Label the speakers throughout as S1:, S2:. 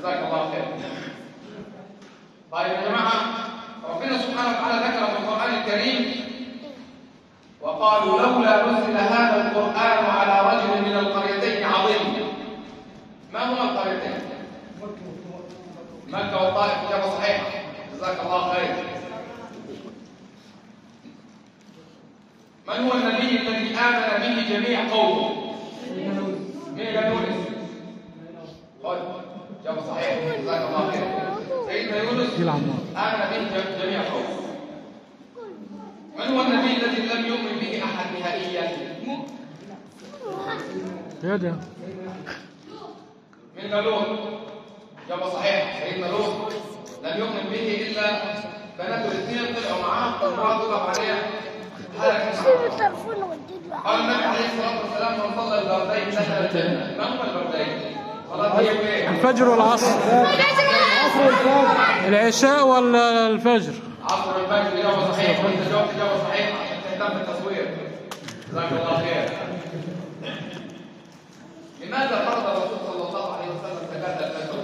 S1: جزاك الله خير طيب يا جماعه ربنا سبحانه وتعالى ذكر في القران الكريم وقالوا لولا نزل هذا القران على رجل من القريتين عظيم ما هما القريتين مكه والطائف اجابه صحيحه جزاك الله خير من هو النبي الذي امن به جميع قومه مين يونس خذ جواب صحيح جزاك الله خير سيدنا يونس
S2: جيل عمار.
S1: امن به جميع قومه من هو النبي الذي لم يؤمن به احد نهائيا
S2: يا ده
S1: من لوط جواب صحيح سيدنا لوط لم يؤمن به الا بناته الاثنين طلعوا معاه والمراه تضرب عليها هلك
S3: التلفون وديت له
S1: قال النبي عليه الصلاه والسلام من صلى البردين دخل الجنه ما هما البردين؟ صلاه هي وايه؟
S2: الفجر والعصر العشاء ولا الفجر
S1: عصر الفجر اجابه صحيحه وانت جاوبت اجابه صحيحه عشان تهتم بالتصوير جزاك الله خير لماذا فرض الرسول صلى الله عليه وسلم زكاه الفجر؟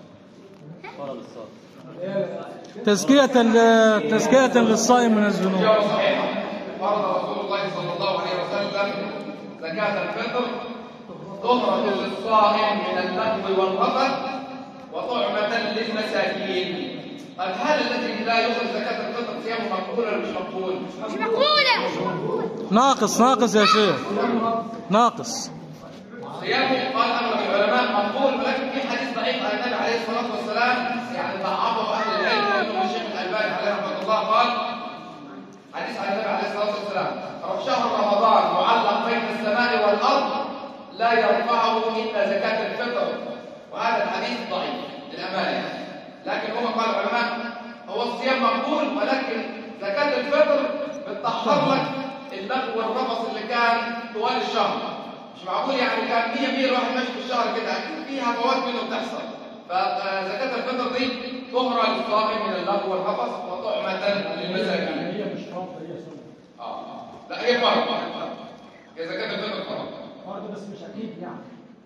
S2: تزكية ل- تزكية للصائم من الذنوب
S1: إجابة صحيحة فرض رسول الله صلى الله عليه وسلم زكاة الفطر طهرة للصائم من اللغو والرفث وطعمة للمساكين طيب هل الذي لا يخرج زكاة الفطر صيامه مقبول ولا مش مقبول؟
S3: مقولة
S2: ناقص ناقص يا شيخ ناقص
S1: صيامه قال اغلب العلماء مقبول ولكن في حديث ضعيف عن النبي عليه الصلاه والسلام يعني ضعفه اهل العلم ومنهم الشيخ الالباني عليه رحمه الله قال حديث عن النبي عليه الصلاه والسلام شهر رمضان معلق بين السماء والارض لا يرفعه الا زكاه الفطر وهذا الحديث ضعيف للامانه يعني. لكن هم قال العلماء هو الصيام مقبول ولكن زكاه الفطر بتطهر لك اللغو والرفث اللي كان طوال الشهر مش معقول يعني كان 100 100 الواحد ماشي في الشهر كده اكيد في هفوات منه بتحصل فزكاة الفطر دي طهرة للصائم من اللغو والرفث وطعمة للمساكين
S4: هي مش فرض هي سنه
S1: اه لا هي فرض هي زكاة الفطر فرض
S4: فرض بس مش اكيد يعني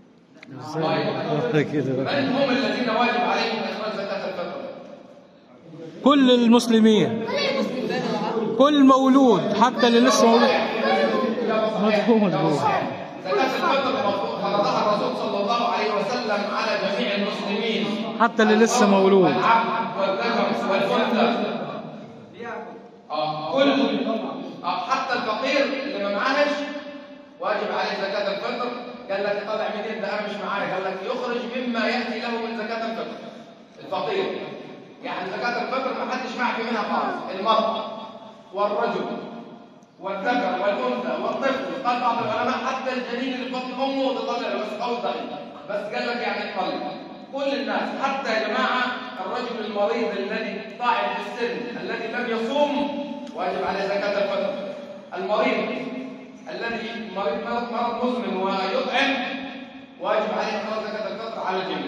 S2: ازاي كده
S1: من هم الذين واجب عليهم اخراج زكاة الفطر؟
S2: كل المسلمين كل مولود حتى اللي لسه مولود مفهوم مفهوم
S1: زكاة الفطر فرضها الرسول صلى الله عليه وسلم على جميع المسلمين
S2: حتى اللي لسه مولود
S1: والعبد والذكر والأنثى آه، كل آه، حتى الفقير اللي ما معاهش واجب عليه زكاة الفطر قال لك طلع منين ده انا مش معايا قال لك يخرج مما ياتي له من زكاة الفطر الفقير يعني زكاة الفطر ما حدش معفي منها خالص المرأة والرجل والذكر والانثى والطفل قال بعض العلماء حتى الجنين اللي في بطن امه تطلع له بس قول ضعيف بس قال لك يعني يطلع كل الناس حتى يا جماعه الرجل المريض الذي طاعن في السن الذي لم يصوم واجب عليه زكاه الفطر المريض الذي مريض مرض مرض مزمن ويطعم واجب عليه اخراج زكاه الفطر على الجميع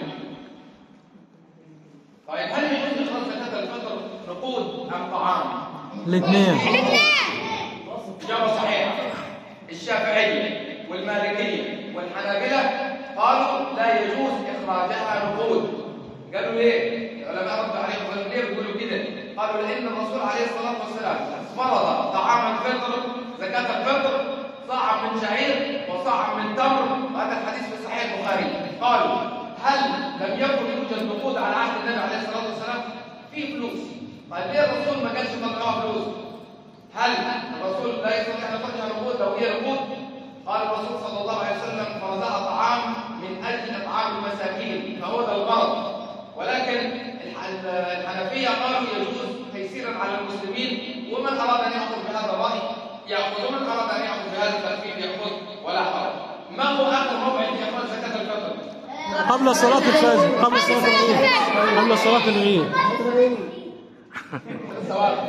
S1: طيب هل يجوز اخراج زكاه الفطر نقود ام طعام؟
S2: الاثنين
S1: إجابة صحيحة الشافعية والمالكية والحنابلة قالوا لا يجوز إخراجها نقود قالوا ليه؟ العلماء ردوا عليهم قالوا ليه بيقولوا كده؟ قالوا لأن الرسول عليه الصلاة والسلام فرض طعام الفطر زكاة الفطر صاع من شعير وصاع من تمر وهذا الحديث في صحيح البخاري قالوا هل لم يكن يوجد نقود على عهد النبي عليه الصلاة والسلام؟ في فلوس طيب ليه الرسول ما قالش طلعوها فلوس؟ هل الرسول لا يستطيع ان يخرجها نقود لو هي نقود؟ قال الرسول صلى الله عليه وسلم فرضها طعام من اجل اطعام المساكين فهو ده الغرض ولكن الح- الحنفيه قالوا يجوز تيسيرا على المسلمين ومن اراد ان ياخذ بهذا الراي ياخذ ومن اراد ان ياخذ بهذا الترتيب ياخذ ولا حرج. ما هو اخر موعد في اخراج زكاه الفطر؟
S2: قبل صلاة الفجر قبل صلاة العيد قبل صلاة العيد
S1: الثواب.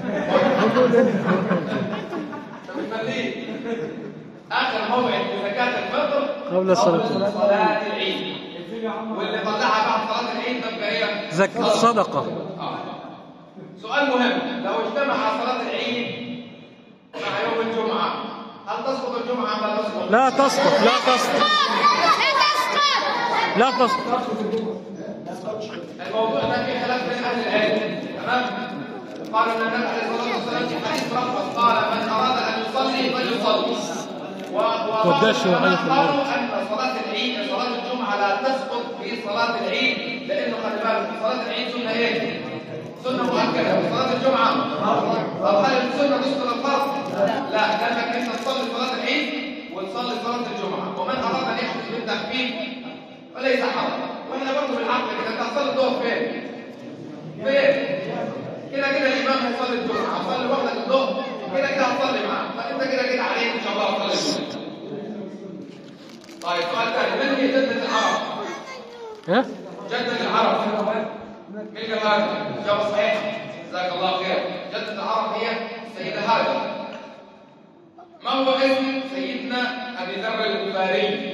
S1: طب المليء. اخر موعد في زكاه الفطر
S2: قبل صلاة
S1: قبل
S2: العيد.
S1: صلاه العيد واللي طلعها بعد صلاه العيد تبقى هي
S2: زك صدقة
S1: آه. سؤال مهم لو اجتمع صلاه العيد مع يوم الجمعه هل تسقط الجمعه ام لا تسقط؟
S2: لا تسقط لا تسقط
S3: لا تسقط
S2: لا تسقط
S1: الموضوع ده فيه خلاف بين اهل العلم تمام قالوا ان النبي عليه الصلاه والسلام في حديث رفض قال من اراد ان يصلي فليصلي و- وقالوا
S2: وداش وعيط
S1: العلماء
S2: الأرض.
S1: قالوا ان صلاه العيد صلاه الجمعه لا تسقط في صلاه العيد لانه خلي بالك صلاه العيد سنه ايه؟ سنه مؤكده وصلاه الجمعه طب هل السنه تسقط الفرض؟ لا قال لك انت تصلي صلاه العيد وتصلي صلاه الجمعه ومن اراد ان يحدث بالتخفيف فليس حرج واحنا برضه بالعقل كده انت هتصلي الظهر فين؟ فين؟ كده كده الامام هيصلي الجمعه هتصلي لوحدك الظهر كده كده هتصلي معاه فانت كده كده عليك ان شاء الله هتصلي الجمعه طيب سؤال ثاني من هي جدة العرب؟
S2: ايه
S1: جدة العرب مين قال هذا؟ إجابة صحيحة جزاك الله خير جدة العرب هي السيدة هاجر ما هو اسم سيدنا أبي ذر الغفاري؟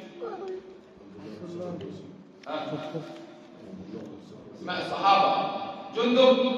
S1: ها؟ اسماء الصحابة جندب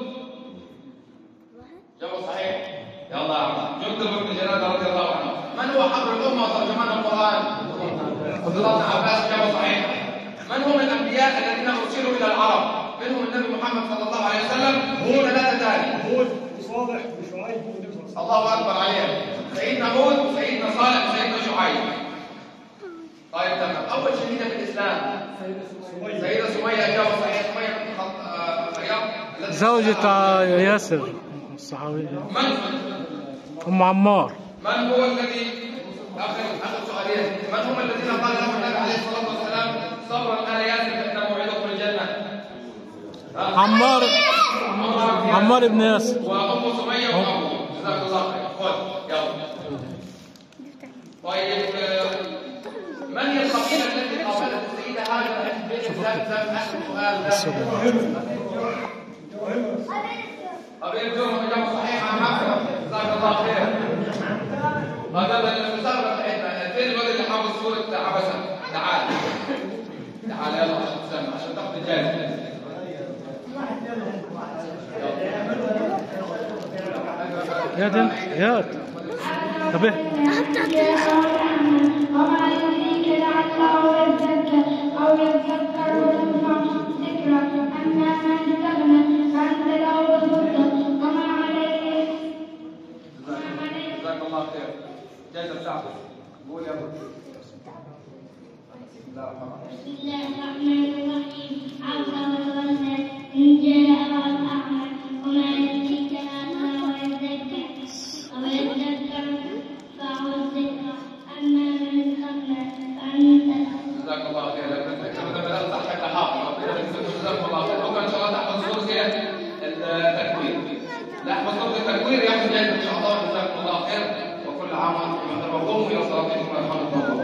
S1: جواب صحيح يلا يا عم جندب بن جنادة رضي الله عنه من هو حبر الأمة وترجمان القرآن؟ عبد الله بن عباس جواب صحيح من هم الأنبياء الذين أرسلوا إلى العرب؟ منهم النبي محمد صلى الله عليه وسلم هو ثلاثة ثاني
S4: هود وصالح وشعيب ونبي
S1: الله أكبر عليهم سيدنا هود وسيدنا صالح وسيدنا شعيب طيب تمام أول شهيدة في الإسلام سيدة سمية إجابة صحيحة سمية بنت خط- آه، خياط التي-
S2: زوجة ياسر الصحابية
S1: من
S2: أم عمار
S1: من هو الذي اخر اخر سؤالين من هم الذين قال لهم النبي عليه الصلاه والسلام صبرا ال ياسر فان موعدكم الجنه ها؟
S2: عمار
S1: عمار
S2: عمار بن ياسر
S1: وام سميه وابوه جزاك الله خير خذ يلا طيب آه، من هي القبيله التي قابلت السيده هاجر عند بيت زاد زاد اخر سؤال ده قبيله جرم اجابه صحيحه عن حفصه جزاك الله خير هذا المسابقة بتاعتنا فين الواد اللي حافظ سورة عبسة؟ تعال تعال يلا عشان تسمع عشان تاخد الجائزة
S2: يا دنت يا طب
S5: وما يدريك لعله يزكى أو يذكر وتنفعه الذكرى أما من استغنى فأنت له ترضى وما عليه
S1: جزاك الله خير جائزة بتاعتك قول يا ابو بسم الله الرحمن الرحيم
S5: بسم الله الرحمن الرحيم عبس وتولى إن جاءه الأعمى وما يدريك لعله يزكى أو يذكر فهو الذكرى أما من استغنى فأنت له
S1: جزاك الله خير لما تذكر ده بدأت صحك لحافظ جزاك الله خير بكره ان شاء الله تحفظ سورة ايه؟ التكوير لا احفظ سورة التكوير ياخذ جائزة ان شاء الله جزاكم الله خير وكل عام وانتم بخير وقوموا الى صلاتكم ورحمة الله